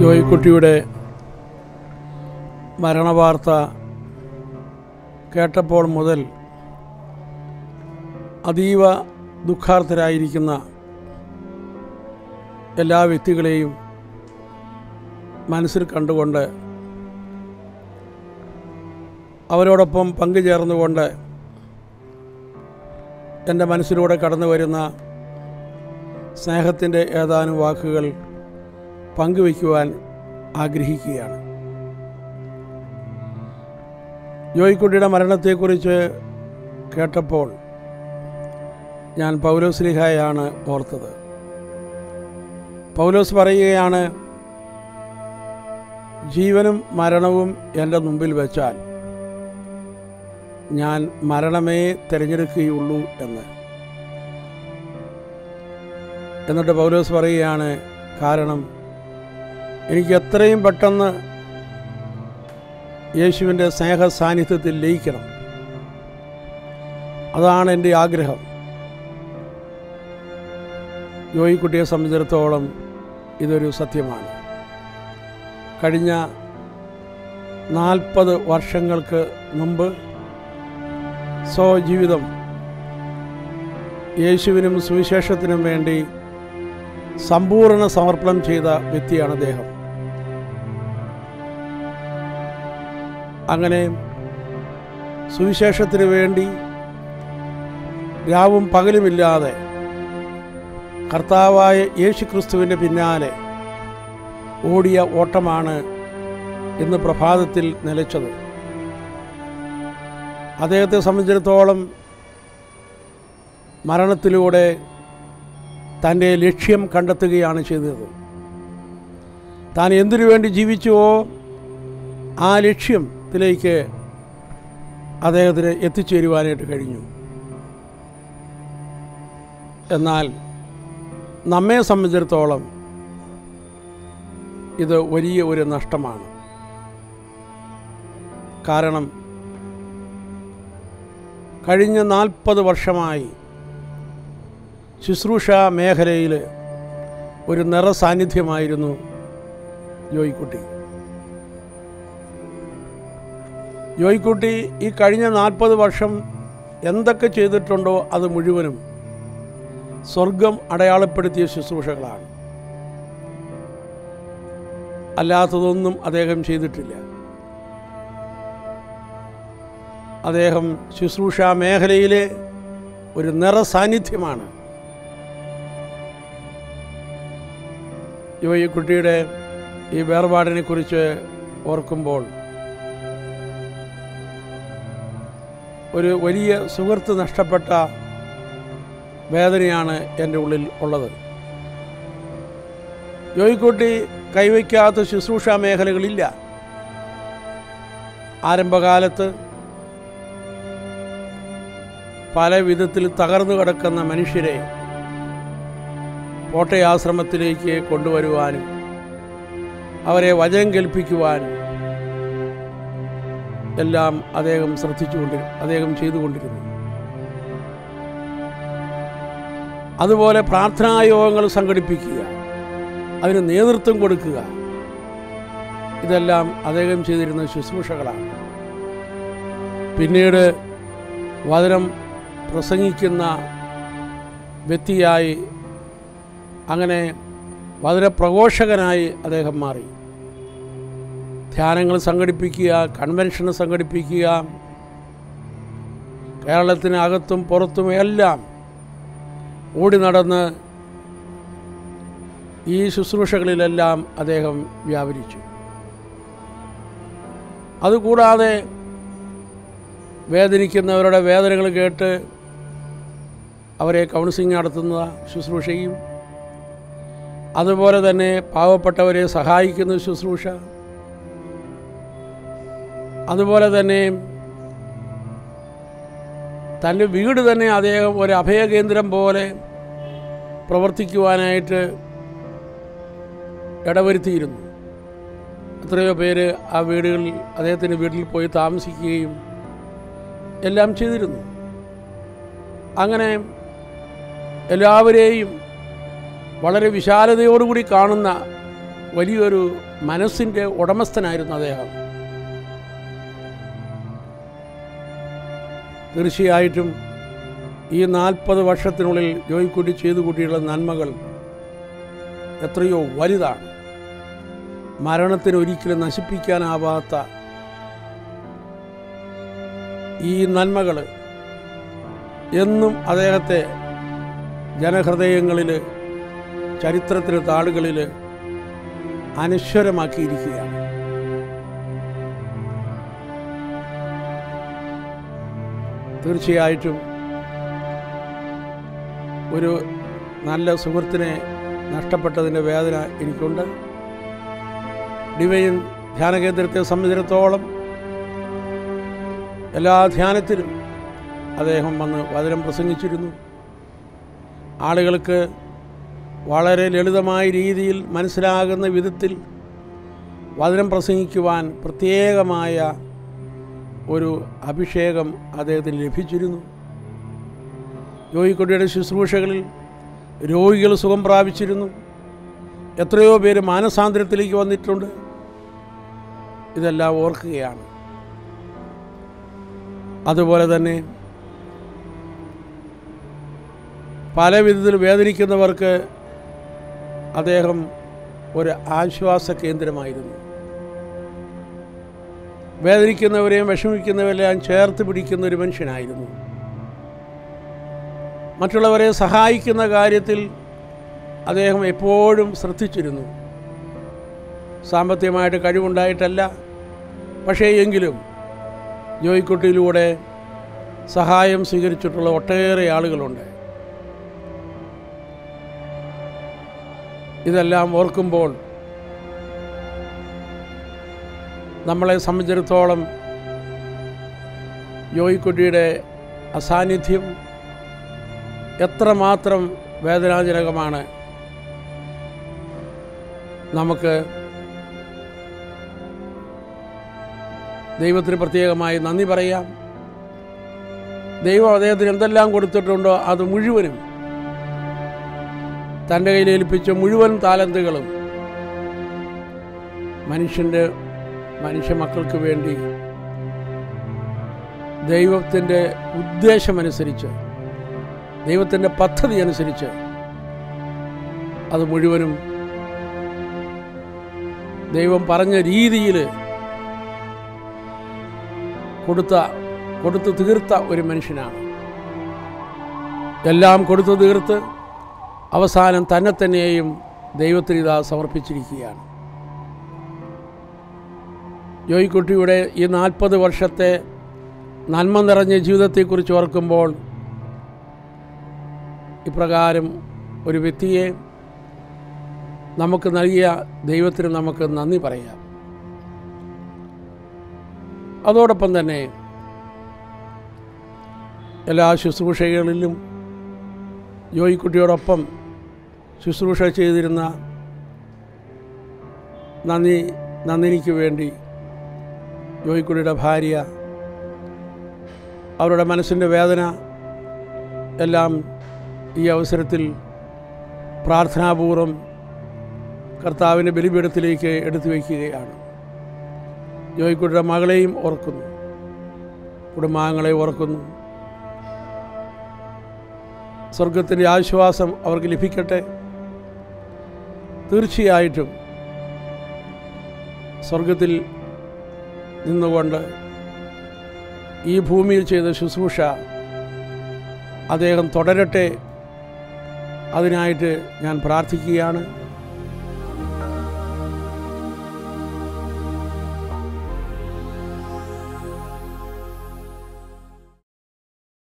ജോയിക്കുട്ടിയുടെ മരണവാർത്ത കേട്ടപ്പോൾ മുതൽ അതീവ ദുഃഖാർത്ഥരായിരിക്കുന്ന എല്ലാ വ്യക്തികളെയും മനസ്സിൽ കണ്ടുകൊണ്ട് അവരോടൊപ്പം പങ്കുചേർന്നുകൊണ്ട് എൻ്റെ മനസ്സിലൂടെ കടന്നു വരുന്ന സ്നേഹത്തിൻ്റെ ഏതാനും വാക്കുകൾ പങ്കുവയ്ക്കുവാൻ ആഗ്രഹിക്കുകയാണ് ജോയിക്കുട്ടിയുടെ മരണത്തെക്കുറിച്ച് കേട്ടപ്പോൾ ഞാൻ പൗലോസ് ലിഹായാണ് ഓർത്തത് പൗലോസ് പറയുകയാണ് ജീവനും മരണവും എൻ്റെ മുമ്പിൽ വെച്ചാൽ ഞാൻ മരണമേ തിരഞ്ഞെടുക്കുകയുള്ളൂ എന്ന് എന്നിട്ട് പൗലോസ് പറയുകയാണ് കാരണം എനിക്ക് എത്രയും പെട്ടെന്ന് യേശുവിൻ്റെ സ്നേഹ സാന്നിധ്യത്തിൽ ലയിക്കണം അതാണ് എൻ്റെ ആഗ്രഹം ജോയിക്കുട്ടിയെ സംബന്ധിച്ചിടത്തോളം ഇതൊരു സത്യമാണ് കഴിഞ്ഞ നാൽപ്പത് വർഷങ്ങൾക്ക് മുമ്പ് സ്വജീവിതം യേശുവിനും സുവിശേഷത്തിനും വേണ്ടി സമ്പൂർണ്ണ സമർപ്പണം ചെയ്ത വ്യക്തിയാണ് അദ്ദേഹം അങ്ങനെ സുവിശേഷത്തിന് വേണ്ടി രാവും പകലുമില്ലാതെ കർത്താവായ യേശു ക്രിസ്തുവിൻ്റെ പിന്നാലെ ഓടിയ ഓട്ടമാണ് ഇന്ന് പ്രഭാതത്തിൽ നിലച്ചത് അദ്ദേഹത്തെ സംബന്ധിച്ചിടത്തോളം മരണത്തിലൂടെ തൻ്റെ ലക്ഷ്യം കണ്ടെത്തുകയാണ് ചെയ്തത് താൻ എന്തിനു വേണ്ടി ജീവിച്ചുവോ ആ ലക്ഷ്യത്തിലേക്ക് അദ്ദേഹത്തിന് എത്തിച്ചേരുവാനായിട്ട് കഴിഞ്ഞു എന്നാൽ നമ്മെ സംബന്ധിച്ചിടത്തോളം ഇത് വലിയ ഒരു നഷ്ടമാണ് കാരണം കഴിഞ്ഞ നാൽപ്പത് വർഷമായി ശുശ്രൂഷ മേഖലയിൽ ഒരു നിറസാന്നിധ്യമായിരുന്നു ജോയിക്കുട്ടി ജോയിക്കുട്ടി ഈ കഴിഞ്ഞ നാൽപ്പത് വർഷം എന്തൊക്കെ ചെയ്തിട്ടുണ്ടോ അത് മുഴുവനും സ്വർഗം അടയാളപ്പെടുത്തിയ ശുശ്രൂഷകളാണ് അല്ലാത്തതൊന്നും അദ്ദേഹം ചെയ്തിട്ടില്ല അദ്ദേഹം ശുശ്രൂഷ മേഖലയിലെ ഒരു നിറസാന്നിധ്യമാണ് ഈ കുട്ടിയുടെ ഈ വേർപാടിനെ കുറിച്ച് ഓർക്കുമ്പോൾ ഒരു വലിയ സുഹൃത്ത് നഷ്ടപ്പെട്ട വേദനയാണ് എൻ്റെ ഉള്ളിൽ ഉള്ളത് ജോയിക്കുട്ടി കൈവയ്ക്കാത്ത ശുശ്രൂഷ മേഖലകളില്ല ആരംഭകാലത്ത് പല വിധത്തിൽ തകർന്നു കിടക്കുന്ന മനുഷ്യരെ കോട്ടയാശ്രമത്തിലേക്ക് കൊണ്ടുവരുവാനും അവരെ വചനം കേൾപ്പിക്കുവാനും എല്ലാം അദ്ദേഹം ശ്രദ്ധിച്ചുകൊണ്ടി അദ്ദേഹം ചെയ്തുകൊണ്ടിരുന്നു അതുപോലെ പ്രാർത്ഥനായോഗങ്ങൾ സംഘടിപ്പിക്കുക അതിന് നേതൃത്വം കൊടുക്കുക ഇതെല്ലാം അദ്ദേഹം ചെയ്തിരുന്ന ശുശ്രൂഷകളാണ് പിന്നീട് വചനം പ്രസംഗിക്കുന്ന വ്യക്തിയായി അങ്ങനെ വളരെ പ്രഘോഷകനായി അദ്ദേഹം മാറി ധ്യാനങ്ങൾ സംഘടിപ്പിക്കുക കൺവെൻഷൻ സംഘടിപ്പിക്കുക കേരളത്തിനകത്തും പുറത്തും എല്ലാം ഓടി നടന്ന് ഈ ശുശ്രൂഷകളിലെല്ലാം അദ്ദേഹം വ്യാപരിച്ചു അതുകൂടാതെ വേദനിക്കുന്നവരുടെ വേദനകൾ കേട്ട് അവരെ കൗൺസിലിംഗ് നടത്തുന്ന ശുശ്രൂഷയും അതുപോലെ തന്നെ പാവപ്പെട്ടവരെ സഹായിക്കുന്ന ശുശ്രൂഷ അതുപോലെ തന്നെ തൻ്റെ വീട് തന്നെ അദ്ദേഹം ഒരു അഭയകേന്ദ്രം പോലെ പ്രവർത്തിക്കുവാനായിട്ട് ഇടവരുത്തിയിരുന്നു എത്രയോ പേര് ആ വീടുകളിൽ അദ്ദേഹത്തിൻ്റെ വീട്ടിൽ പോയി താമസിക്കുകയും എല്ലാം ചെയ്തിരുന്നു അങ്ങനെ എല്ലാവരെയും വളരെ വിശാലതയോടുകൂടി കാണുന്ന വലിയൊരു മനസ്സിൻ്റെ ഉടമസ്ഥനായിരുന്നു അദ്ദേഹം തീർച്ചയായിട്ടും ഈ നാൽപ്പത് വർഷത്തിനുള്ളിൽ ജോയിക്കുട്ടി ചെയ്തു കൂട്ടിയുള്ള നന്മകൾ എത്രയോ വലുതാണ് മരണത്തിന് ഒരിക്കലും നശിപ്പിക്കാനാവാത്ത ഈ നന്മകൾ എന്നും അദ്ദേഹത്തെ ജനഹൃദയങ്ങളിൽ ചരിത്രത്തിലെ താളുകളിൽ അനശ്വരമാക്കിയിരിക്കുകയാണ് തീർച്ചയായിട്ടും ഒരു നല്ല സുഹൃത്തിനെ നഷ്ടപ്പെട്ടതിൻ്റെ വേദന എനിക്കുണ്ട് ഡിവൈൻ ധ്യാനകേന്ദ്രത്തെ സംബന്ധിച്ചിടത്തോളം എല്ലാ ധ്യാനത്തിലും അദ്ദേഹം വന്ന് വചനം പ്രസംഗിച്ചിരുന്നു ആളുകൾക്ക് വളരെ ലളിതമായ രീതിയിൽ മനസ്സിലാകുന്ന വിധത്തിൽ വചനം പ്രസംഗിക്കുവാൻ പ്രത്യേകമായ ഒരു അഭിഷേകം അദ്ദേഹത്തിന് ലഭിച്ചിരുന്നു ജോയിക്കൊടിയുടെ ശുശ്രൂഷകളിൽ രോഗികൾ സുഖം പ്രാപിച്ചിരുന്നു എത്രയോ പേര് മാനസാന്തരത്തിലേക്ക് വന്നിട്ടുണ്ട് ഇതെല്ലാം ഓർക്കുകയാണ് അതുപോലെ തന്നെ പല വിധത്തിൽ വേദനിക്കുന്നവർക്ക് അദ്ദേഹം ഒരു ആശ്വാസ കേന്ദ്രമായിരുന്നു വേദനിക്കുന്നവരെയും വിഷമിക്കുന്നവരെല്ലാം ചേർത്ത് പിടിക്കുന്ന ഒരു മനുഷ്യനായിരുന്നു മറ്റുള്ളവരെ സഹായിക്കുന്ന കാര്യത്തിൽ അദ്ദേഹം എപ്പോഴും ശ്രദ്ധിച്ചിരുന്നു സാമ്പത്തികമായിട്ട് കഴിവുണ്ടായിട്ടല്ല പക്ഷേ എങ്കിലും ജോയിക്കുട്ടിയിലൂടെ സഹായം സ്വീകരിച്ചിട്ടുള്ള ഒട്ടേറെ ആളുകളുണ്ട് ഇതെല്ലാം ഓർക്കുമ്പോൾ നമ്മളെ സംബന്ധിച്ചിടത്തോളം ജോയിക്കുട്ടിയുടെ അസാന്നിധ്യം എത്രമാത്രം വേദനാജനകമാണ് നമുക്ക് ദൈവത്തിന് പ്രത്യേകമായി നന്ദി പറയാം ദൈവം അദ്ദേഹത്തിന് എന്തെല്ലാം കൊടുത്തിട്ടുണ്ടോ അത് മുഴുവനും തൻ്റെ കയ്യിൽ ഏൽപ്പിച്ച മുഴുവൻ താലന്തുകളും മനുഷ്യൻ്റെ മനുഷ്യ മക്കൾക്ക് വേണ്ടി ദൈവത്തിൻ്റെ ഉദ്ദേശമനുസരിച്ച് ദൈവത്തിൻ്റെ പദ്ധതി അനുസരിച്ച് അത് മുഴുവനും ദൈവം പറഞ്ഞ രീതിയിൽ കൊടുത്ത കൊടുത്തു തീർത്ത ഒരു മനുഷ്യനാണ് എല്ലാം കൊടുത്തു തീർത്ത് അവസാനം തന്നെ തന്നെയും ദൈവത്തിന് ഇതാ സമർപ്പിച്ചിരിക്കുകയാണ് ജോയിക്കുട്ടിയുടെ ഈ നാൽപ്പത് വർഷത്തെ നന്മ നിറഞ്ഞ ജീവിതത്തെക്കുറിച്ച് ഓർക്കുമ്പോൾ ഇപ്രകാരം ഒരു വ്യക്തിയെ നമുക്ക് നൽകിയ ദൈവത്തിന് നമുക്ക് നന്ദി പറയാം അതോടൊപ്പം തന്നെ എല്ലാ ശുശ്രൂഷകളിലും ജോയിക്കുട്ടിയോടൊപ്പം ശുശ്രൂഷ ചെയ്തിരുന്ന നന്ദി നന്ദിനിക്ക് വേണ്ടി ജോയിക്കുട്ടിയുടെ ഭാര്യ അവരുടെ മനസ്സിൻ്റെ വേദന എല്ലാം ഈ അവസരത്തിൽ പ്രാർത്ഥനാപൂർവം കർത്താവിൻ്റെ ബലിപീഠത്തിലേക്ക് എടുത്തു വയ്ക്കുകയാണ് ജോയിക്കുട്ടിയുടെ മകളെയും ഓർക്കുന്നു കുടുംബാംഗങ്ങളെ ഓർക്കുന്നു സ്വർഗത്തിൻ്റെ ആശ്വാസം അവർക്ക് ലഭിക്കട്ടെ തീർച്ചയായിട്ടും സ്വർഗത്തിൽ നിന്നുകൊണ്ട് ഈ ഭൂമിയിൽ ചെയ്ത ശുശ്രൂഷ അദ്ദേഹം തുടരട്ടെ അതിനായിട്ട് ഞാൻ പ്രാർത്ഥിക്കുകയാണ്